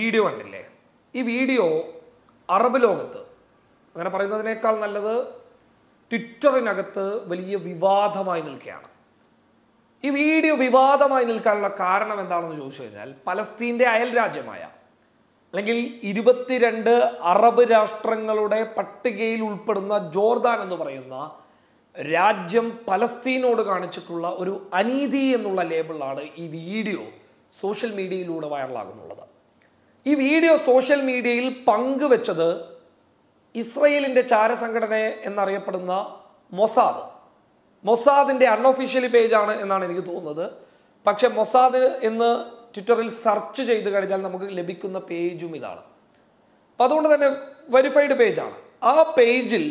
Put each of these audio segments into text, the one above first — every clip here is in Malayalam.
വീഡിയോ കണ്ടില്ലേ ഈ വീഡിയോ അറബ് ലോകത്ത് അങ്ങനെ പറയുന്നതിനേക്കാൾ നല്ലത് ട്വിറ്ററിനകത്ത് വലിയ വിവാദമായി നിൽക്കുകയാണ് ഈ വീഡിയോ വിവാദമായി നിൽക്കാനുള്ള കാരണം എന്താണെന്ന് ചോദിച്ചു കഴിഞ്ഞാൽ പലസ്തീൻ്റെ അയൽ രാജ്യമായ അല്ലെങ്കിൽ ഇരുപത്തിരണ്ട് അറബ് രാഷ്ട്രങ്ങളുടെ പട്ടികയിൽ ഉൾപ്പെടുന്ന ജോർദാൻ എന്ന് പറയുന്ന രാജ്യം പലസ്തീനോട് കാണിച്ചിട്ടുള്ള ഒരു അനീതി എന്നുള്ള ലേബിളാണ് ഈ വീഡിയോ സോഷ്യൽ മീഡിയയിലൂടെ വൈറലാകുന്നുള്ളത് ഈ വീഡിയോ സോഷ്യൽ മീഡിയയിൽ പങ്കുവെച്ചത് ഇസ്രയേലിന്റെ ചാരസംഘടന എന്നറിയപ്പെടുന്ന മൊസാദ് മൊസാദിന്റെ അൺഒഫീഷ്യലി പേജാണ് എന്നാണ് എനിക്ക് തോന്നുന്നത് പക്ഷെ മൊസാദ് എന്ന് ട്വിറ്ററിൽ സെർച്ച് ചെയ്ത് കഴിഞ്ഞാൽ നമുക്ക് ലഭിക്കുന്ന പേജും ഇതാണ് അപ്പം അതുകൊണ്ട് തന്നെ വെരിഫൈഡ് പേജാണ് ആ പേജിൽ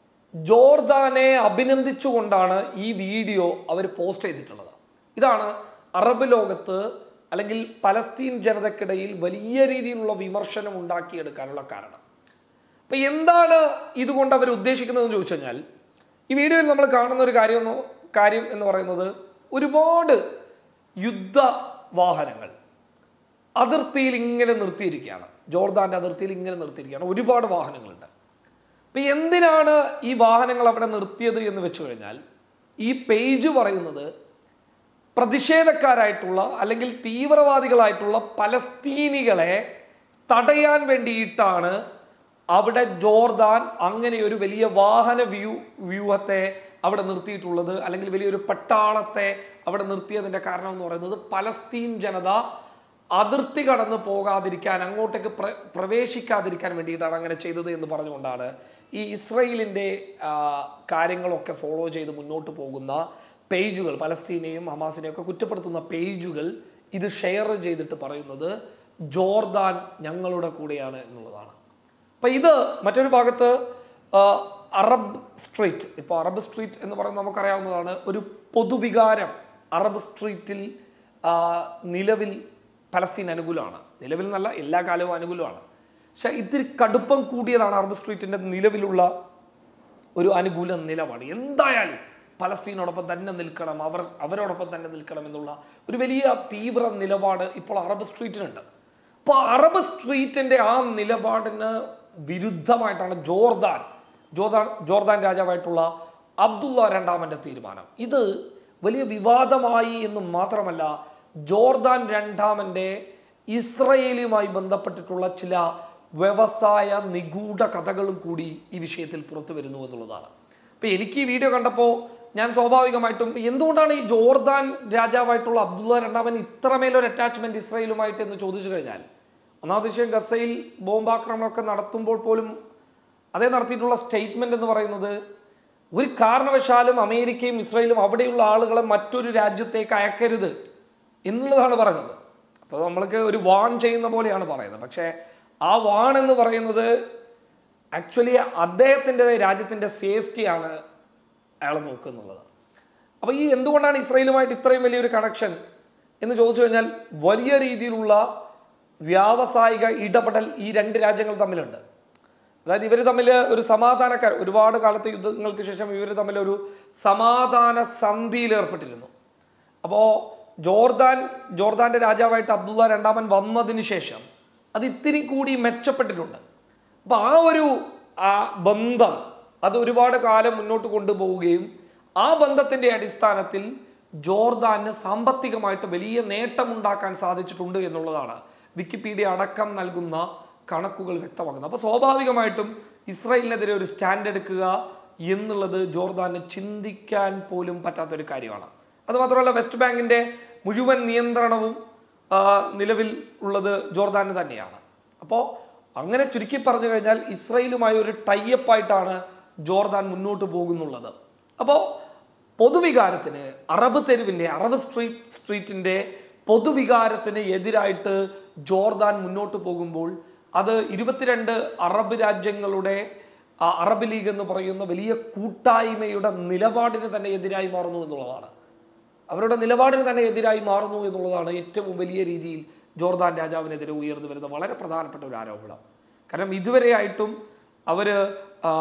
ജോർദാനെ അഭിനന്ദിച്ചുകൊണ്ടാണ് ഈ വീഡിയോ അവർ പോസ്റ്റ് ചെയ്തിട്ടുള്ളത് ഇതാണ് അറബ് ലോകത്ത് അല്ലെങ്കിൽ പലസ്തീൻ ജനതക്കിടയിൽ വലിയ രീതിയിലുള്ള വിമർശനം ഉണ്ടാക്കിയെടുക്കാനുള്ള കാരണം അപ്പൊ എന്താണ് ഇതുകൊണ്ട് അവർ ഉദ്ദേശിക്കുന്നതെന്ന് ചോദിച്ചു കഴിഞ്ഞാൽ ഈ വീഡിയോയിൽ നമ്മൾ കാണുന്ന ഒരു കാര്യം എന്ന് കാര്യം എന്ന് പറയുന്നത് ഒരുപാട് യുദ്ധ വാഹനങ്ങൾ അതിർത്തിയിൽ ഇങ്ങനെ നിർത്തിയിരിക്കുകയാണ് ജോർദാന്റെ അതിർത്തിയിൽ ഇങ്ങനെ നിർത്തിയിരിക്കുകയാണ് ഒരുപാട് വാഹനങ്ങളുണ്ട് അപ്പൊ എന്തിനാണ് ഈ വാഹനങ്ങൾ അവിടെ നിർത്തിയത് എന്ന് വെച്ചു കഴിഞ്ഞാൽ ഈ പേജ് പറയുന്നത് പ്രതിഷേധക്കാരായിട്ടുള്ള അല്ലെങ്കിൽ തീവ്രവാദികളായിട്ടുള്ള പലസ്തീനികളെ തടയാൻ വേണ്ടിയിട്ടാണ് അവിടെ ജോർദാൻ അങ്ങനെ ഒരു വലിയ വാഹന വ്യൂ വ്യൂഹത്തെ അവിടെ നിർത്തിയിട്ടുള്ളത് അല്ലെങ്കിൽ വലിയൊരു പട്ടാളത്തെ അവിടെ നിർത്തിയതിന്റെ കാരണം എന്ന് പറയുന്നത് പലസ്തീൻ ജനത അതിർത്തി കടന്ന് പോകാതിരിക്കാൻ അങ്ങോട്ടേക്ക് പ്ര പ്രവേശിക്കാതിരിക്കാൻ വേണ്ടിയിട്ടാണ് അങ്ങനെ ചെയ്തത് എന്ന് പറഞ്ഞുകൊണ്ടാണ് ഈ ഇസ്രയേലിൻ്റെ ആ, കാര്യങ്ങളൊക്കെ ഫോളോ ചെയ്ത് മുന്നോട്ട് പോകുന്ന പേജുകൾ പലസ്തീനെയും ഹമാസിനെയും ഒക്കെ കുറ്റപ്പെടുത്തുന്ന പേജുകൾ ഇത് ഷെയർ ചെയ്തിട്ട് പറയുന്നത് ജോർദാൻ ഞങ്ങളുടെ കൂടെയാണ് എന്നുള്ളതാണ് അപ്പം ഇത് മറ്റൊരു ഭാഗത്ത് ആ, അറബ് സ്ട്രീറ്റ് ഇപ്പോൾ അറബ് സ്ട്രീറ്റ് എന്ന് പറയുന്നത് നമുക്കറിയാവുന്നതാണ് ഒരു പൊതുവികാരം അറബ് സ്ട്രീറ്റിൽ ആ, നിലവിൽ പലസ്തീൻ അനുകൂലമാണ് നിലവിൽ എന്നല്ല എല്ലാ കാലവും അനുകൂലമാണ് പക്ഷെ ഇത്തിരി കടുപ്പം കൂടിയതാണ് അറബ് സ്ട്രീറ്റിന്റെ നിലവിലുള്ള ഒരു അനുകൂല നിലപാട് എന്തായാലും പലസ്തീനോടൊപ്പം തന്നെ നിൽക്കണം അവർ അവരോടൊപ്പം തന്നെ നിൽക്കണം എന്നുള്ള ഒരു വലിയ തീവ്ര നിലപാട് ഇപ്പോൾ അറബ് സ്ട്രീറ്റിനുണ്ട് അപ്പോൾ അറബ് സ്ട്രീറ്റിന്റെ ആ നിലപാടിന് വിരുദ്ധമായിട്ടാണ് ജോർദാൻ ജോർദാൻ ജോർദാൻ രാജാവായിട്ടുള്ള അബ്ദുള്ള രണ്ടാമന്റെ തീരുമാനം ഇത് വലിയ വിവാദമായി എന്ന് മാത്രമല്ല ജോർദാൻ രണ്ടാമന്റെ ഇസ്രയേലുമായി ബന്ധപ്പെട്ടിട്ടുള്ള ചില വ്യവസായ നിഗൂഢ കഥകളും കൂടി ഈ വിഷയത്തിൽ പുറത്തു വരുന്നു എന്നുള്ളതാണ് അപ്പൊ എനിക്ക് ഈ വീഡിയോ കണ്ടപ്പോൾ ഞാൻ സ്വാഭാവികമായിട്ടും എന്തുകൊണ്ടാണ് ഈ ജോർദാൻ രാജാവായിട്ടുള്ള അബ്ദുള്ള രണ്ടാമൻ ഇത്രമേലൊരു അറ്റാച്ച്മെന്റ് ഇസ്രയേലുമായിട്ട് എന്ന് ചോദിച്ചു കഴിഞ്ഞാൽ ഒന്നാമത്തെ വിഷയം ഗസയിൽ ബോംബാക്രമണമൊക്കെ നടത്തുമ്പോൾ പോലും അതേ നടത്തിയിട്ടുള്ള സ്റ്റേറ്റ്മെന്റ് എന്ന് പറയുന്നത് ഒരു കാരണവശാലും അമേരിക്കയും ഇസ്രയേലും അവിടെയുള്ള ആളുകളെ മറ്റൊരു രാജ്യത്തേക്ക് അയക്കരുത് എന്നുള്ളതാണ് പറയുന്നത് അപ്പോൾ നമ്മൾക്ക് ഒരു വാൺ ചെയ്യുന്ന പോലെയാണ് പറയുന്നത് പക്ഷേ ആ വാൺ എന്ന് പറയുന്നത് ആക്ച്വലി അദ്ദേഹത്തിൻ്റെ രാജ്യത്തിൻ്റെ സേഫ്റ്റിയാണ് അയാൾ നോക്കുന്നുള്ളത് അപ്പോൾ ഈ എന്തുകൊണ്ടാണ് ഇസ്രയേലുമായിട്ട് ഇത്രയും വലിയൊരു കണക്ഷൻ എന്ന് ചോദിച്ചു കഴിഞ്ഞാൽ വലിയ രീതിയിലുള്ള വ്യാവസായിക ഇടപെടൽ ഈ രണ്ട് രാജ്യങ്ങൾ തമ്മിലുണ്ട് അതായത് ഇവർ തമ്മിൽ ഒരു സമാധാനക്കാർ ഒരുപാട് കാലത്തെ യുദ്ധങ്ങൾക്ക് ശേഷം ഇവർ തമ്മിൽ ഒരു സമാധാന സന്ധിയിൽ ഏർപ്പെട്ടിരുന്നു അപ്പോൾ ജോർദാൻ ജോർദാന്റെ രാജാവായിട്ട് അബ്ദുള്ള രണ്ടാമൻ വന്നതിന് ശേഷം അത് ഇത്തിരി കൂടി മെച്ചപ്പെട്ടിട്ടുണ്ട് അപ്പൊ ആ ഒരു ആ ബന്ധം അത് ഒരുപാട് കാലം മുന്നോട്ട് കൊണ്ടുപോവുകയും ആ ബന്ധത്തിന്റെ അടിസ്ഥാനത്തിൽ ജോർദാന് സാമ്പത്തികമായിട്ട് വലിയ നേട്ടമുണ്ടാക്കാൻ സാധിച്ചിട്ടുണ്ട് എന്നുള്ളതാണ് വിക്കിപീഡിയ അടക്കം നൽകുന്ന കണക്കുകൾ വ്യക്തമാക്കുന്നത് അപ്പോൾ സ്വാഭാവികമായിട്ടും ഇസ്രായേലിനെതിരെ ഒരു സ്റ്റാൻഡ് എടുക്കുക എന്നുള്ളത് ജോർദാന് ചിന്തിക്കാൻ പോലും പറ്റാത്തൊരു കാര്യമാണ് അതുമാത്രമല്ല വെസ്റ്റ് ബാങ്കിന്റെ മുഴുവൻ നിയന്ത്രണവും ആ, നിലവിൽ ഉള്ളത് ജോർദാന് തന്നെയാണ് അപ്പോൾ അങ്ങനെ ചുരുക്കി പറഞ്ഞു കഴിഞ്ഞാൽ ഇസ്രയേലുമായി ഒരു ടൈപ്പായിട്ടാണ് ജോർദാൻ മുന്നോട്ട് പോകുന്നുള്ളത് അപ്പോൾ പൊതുവികാരത്തിന് അറബ് തെരുവിൻ്റെ അറബ് സ്ട്രീറ്റ് സ്ട്രീറ്റിൻ്റെ പൊതുവികാരത്തിന് എതിരായിട്ട് ജോർദാൻ മുന്നോട്ട് പോകുമ്പോൾ അത് ഇരുപത്തിരണ്ട് അറബ് രാജ്യങ്ങളുടെ ആ അറബ് ലീഗ് എന്ന് പറയുന്ന വലിയ കൂട്ടായ്മയുടെ നിലപാടിന് തന്നെ എതിരായി മാറുന്നു എന്നുള്ളതാണ് അവരുടെ നിലപാടിന് തന്നെ എതിരായി മാറുന്നു എന്നുള്ളതാണ് ഏറ്റവും വലിയ രീതിയിൽ ജോർദാൻ രാജാവിനെതിരെ ഉയർന്നു വരുന്ന വളരെ പ്രധാനപ്പെട്ട ഒരു ആരോപണം കാരണം ഇതുവരെയായിട്ടും അവര് ആ,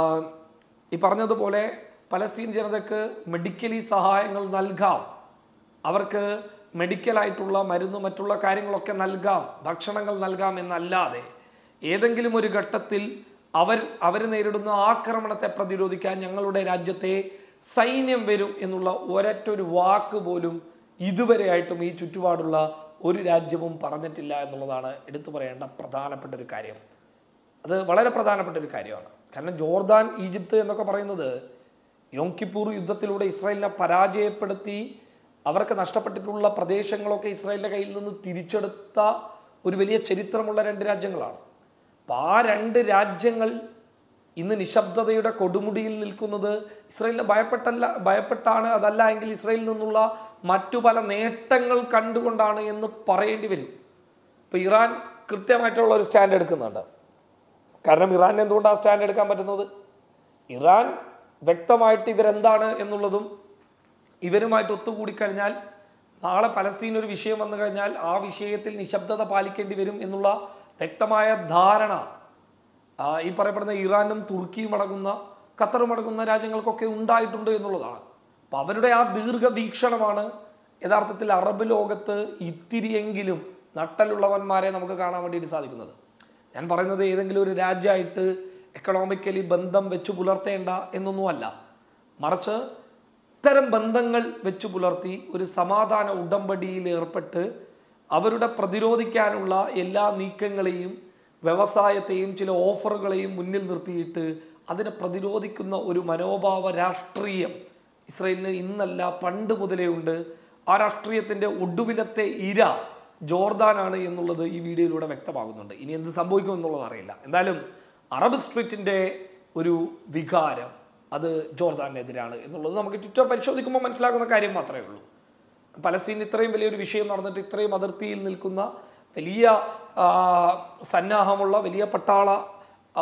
ഈ പറഞ്ഞതുപോലെ പലസ്തീൻ ജനതക്ക് മെഡിക്കലി സഹായങ്ങൾ നൽകാം അവർക്ക് മെഡിക്കലായിട്ടുള്ള മരുന്ന് മറ്റുള്ള കാര്യങ്ങളൊക്കെ നൽകാം ഭക്ഷണങ്ങൾ നൽകാം എന്നല്ലാതെ ഏതെങ്കിലും ഒരു ഘട്ടത്തിൽ അവർ അവർ നേരിടുന്ന ആക്രമണത്തെ പ്രതിരോധിക്കാൻ ഞങ്ങളുടെ രാജ്യത്തെ സൈന്യം വരും എന്നുള്ള ഒരൊറ്റൊരു വാക്ക് പോലും ഇതുവരെയായിട്ടും ഈ ചുറ്റുപാടുള്ള ഒരു രാജ്യവും പറഞ്ഞിട്ടില്ല എന്നുള്ളതാണ് എടുത്തു പറയേണ്ട പ്രധാനപ്പെട്ട ഒരു കാര്യം അത് വളരെ പ്രധാനപ്പെട്ട ഒരു കാര്യമാണ് കാരണം ജോർദാൻ ഈജിപ്ത് എന്നൊക്കെ പറയുന്നത് യോം കിപ്പൂർ യുദ്ധത്തിലൂടെ ഇസ്രായേലിനെ പരാജയപ്പെടുത്തി അവർക്ക് നഷ്ടപ്പെട്ടിട്ടുള്ള പ്രദേശങ്ങളൊക്കെ ഇസ്രായേലിന്റെ കയ്യിൽ നിന്ന് തിരിച്ചെടുത്ത ഒരു വലിയ ചരിത്രമുള്ള രണ്ട് രാജ്യങ്ങളാണ് അപ്പം ആ രണ്ട് രാജ്യങ്ങൾ ഇന്ന് നിശബ്ദതയുടെ കൊടുമുടിയിൽ നിൽക്കുന്നത് ഇസ്രായേലിനെ ഭയപ്പെട്ടല്ല ഭയപ്പെട്ടാണ് അതല്ല എങ്കിൽ ഇസ്രായേലിൽ നിന്നുള്ള മറ്റു പല നേട്ടങ്ങൾ കണ്ടുകൊണ്ടാണ് എന്ന് പറയേണ്ടി വരും ഇപ്പൊ ഇറാൻ കൃത്യമായിട്ടുള്ള ഒരു സ്റ്റാൻഡ് എടുക്കുന്നുണ്ട് കാരണം ഇറാൻ എന്തുകൊണ്ടാണ് സ്റ്റാൻഡ് എടുക്കാൻ പറ്റുന്നത് ഇറാൻ വ്യക്തമായിട്ട് ഇവരെന്താണ് എന്നുള്ളതും ഇവരുമായിട്ട് ഒത്തുകൂടിക്കഴിഞ്ഞാൽ നാളെ പലസ്തീൻ ഒരു വിഷയം വന്നു കഴിഞ്ഞാൽ ആ വിഷയത്തിൽ നിശബ്ദത പാലിക്കേണ്ടി വരും എന്നുള്ള വ്യക്തമായ ധാരണ ആ, ഈ പറയപ്പെടുന്ന ഇറാനും തുർക്കിയും അടങ്ങുന്ന ഖത്തറും അടങ്ങുന്ന രാജ്യങ്ങൾക്കൊക്കെ ഉണ്ടായിട്ടുണ്ട് എന്നുള്ളതാണ് അപ്പം അവരുടെ ആ ദീർഘവീക്ഷണമാണ് യഥാർത്ഥത്തിൽ അറബ് ലോകത്ത് ഇത്തിരിയെങ്കിലും നട്ടലുള്ളവന്മാരെ നമുക്ക് കാണാൻ വേണ്ടിയിട്ട് സാധിക്കുന്നത് ഞാൻ പറയുന്നത് ഏതെങ്കിലും ഒരു രാജ്യമായിട്ട് എക്കണോമിക്കലി ബന്ധം വെച്ച് പുലർത്തേണ്ട എന്നൊന്നുമല്ല മറിച്ച് ഇത്തരം ബന്ധങ്ങൾ വെച്ച് പുലർത്തി ഒരു സമാധാന ഉടമ്പടിയിൽ ഏർപ്പെട്ട് അവരുടെ പ്രതിരോധിക്കാനുള്ള എല്ലാ നീക്കങ്ങളെയും വ്യവസായത്തെയും ചില ഓഫറുകളെയും മുന്നിൽ നിർത്തിയിട്ട് അതിനെ പ്രതിരോധിക്കുന്ന ഒരു മനോഭാവ രാഷ്ട്രീയം ഇസ്രയേലിന് ഇന്നല്ല പണ്ട് മുതലേ ഉണ്ട് ആ രാഷ്ട്രീയത്തിന്റെ ഒടുവിലത്തെ ഇര ജോർദാനാണ് എന്നുള്ളത് ഈ വീഡിയോയിലൂടെ വ്യക്തമാകുന്നുണ്ട് ഇനി എന്ത് സംഭവിക്കും എന്നുള്ളത് അറിയില്ല എന്തായാലും അറബ് സ്ട്രീറ്റിന്റെ ഒരു വികാരം അത് ജോർദാനെതിരാണ് എന്നുള്ളത് നമുക്ക് ട്വിറ്റർ പരിശോധിക്കുമ്പോൾ മനസ്സിലാക്കുന്ന കാര്യം മാത്രമേ ഉള്ളൂ പലസ്തീൻ ഇത്രയും വലിയൊരു വിഷയം നടന്നിട്ട് ഇത്രയും അതിർത്തിയിൽ നിൽക്കുന്ന വലിയ ആ, സന്നാഹമുള്ള വലിയ പട്ടാള ആ,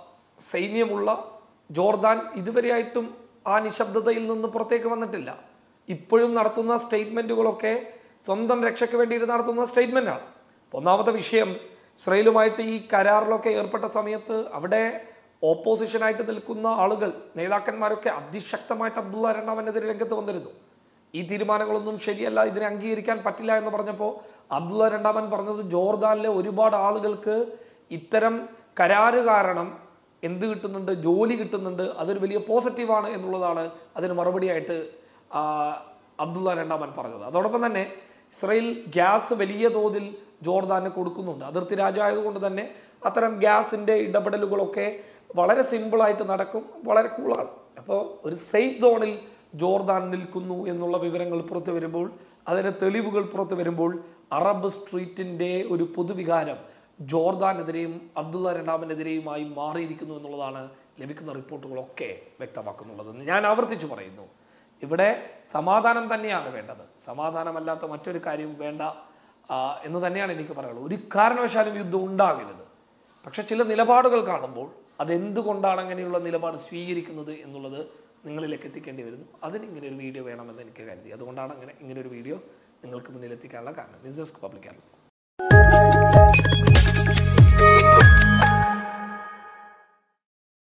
സൈന്യമുള്ള ജോർദാൻ ഇതുവരെയായിട്ടും ആ നിശബ്ദതയിൽ നിന്ന് പുറത്തേക്ക് വന്നിട്ടില്ല ഇപ്പോഴും നടത്തുന്ന സ്റ്റേറ്റ്മെന്റുകളൊക്കെ സ്വന്തം രക്ഷയ്ക്ക് വേണ്ടിയിട്ട് നടത്തുന്ന സ്റ്റേറ്റ്മെന്റാണ് ഒന്നാമത്തെ വിഷയം ഇസ്രയേലുമായിട്ട് ഈ കരാറിലൊക്കെ ഏർപ്പെട്ട സമയത്ത് അവിടെ ഓപ്പോസിഷനായിട്ട് നിൽക്കുന്ന ആളുകൾ നേതാക്കന്മാരൊക്കെ അതിശക്തമായിട്ട് അബ്ദുള്ള രണ്ടാമനെതിരെ രംഗത്ത് വന്നിരുന്നു ഈ തീരുമാനങ്ങളൊന്നും ശരിയല്ല ഇതിനെ അംഗീകരിക്കാൻ പറ്റില്ല എന്ന് പറഞ്ഞപ്പോൾ അബ്ദുള്ള രണ്ടാമൻ പറഞ്ഞത് ജോർദാനിലെ ഒരുപാട് ആളുകൾക്ക് ഇത്തരം കരാറ് കാരണം എന്ത് കിട്ടുന്നുണ്ട് ജോലി കിട്ടുന്നുണ്ട് അതൊരു വലിയ പോസിറ്റീവാണ് എന്നുള്ളതാണ് അതിന് മറുപടിയായിട്ട് ആ, അബ്ദുള്ള രണ്ടാമൻ പറഞ്ഞത് അതോടൊപ്പം തന്നെ ഇസ്രയേൽ ഗ്യാസ് വലിയ തോതിൽ ജോർദാന് കൊടുക്കുന്നുണ്ട് അതിർത്തി രാജ്യമായതുകൊണ്ട് തന്നെ അത്തരം ഗ്യാസിൻ്റെ ഇടപെടലുകളൊക്കെ വളരെ സിമ്പിളായിട്ട് നടക്കും വളരെ കൂളാണ് അപ്പോൾ ഒരു സേഫ് സോണിൽ ജോർദാൻ നിൽക്കുന്നു എന്നുള്ള വിവരങ്ങൾ പുറത്തു വരുമ്പോൾ അതിന് തെളിവുകൾ പുറത്തു വരുമ്പോൾ അറബ് സ്ട്രീറ്റിൻ്റെ ഒരു പൊതുവികാരം ജോർദാനെതിരെയും അബ്ദുള്ള രണ്ടാമനെതിരെയുമായി മാറിയിരിക്കുന്നു എന്നുള്ളതാണ് ലഭിക്കുന്ന റിപ്പോർട്ടുകളൊക്കെ വ്യക്തമാക്കുന്നുള്ളത് ഞാൻ ആവർത്തിച്ചു പറയുന്നു ഇവിടെ സമാധാനം തന്നെയാണ് വേണ്ടത് സമാധാനമല്ലാത്ത മറ്റൊരു കാര്യം വേണ്ട ആ, എന്ന് തന്നെയാണ് എനിക്ക് പറയാനുള്ളത് ഒരു കാരണവശാലും യുദ്ധം ഉണ്ടാകരുത് പക്ഷെ ചില നിലപാടുകൾ കാണുമ്പോൾ അതെന്തുകൊണ്ടാണ് അങ്ങനെയുള്ള നിലപാട് സ്വീകരിക്കുന്നത് എന്നുള്ളത് നിങ്ങളിലേക്ക് എത്തിക്കേണ്ടി വരുന്നു അതിന് ഇങ്ങനെ ഒരു വീഡിയോ വേണമെന്ന് എനിക്ക് കരുതി അതുകൊണ്ടാണ് അങ്ങനെ ഇങ്ങനെ ഒരു വീഡിയോ നിങ്ങൾക്ക് മുന്നിൽ എത്തിക്കാനുള്ള കാരണം ന്യൂസ് ഡെസ്ക് പബ്ലിക്കാണ്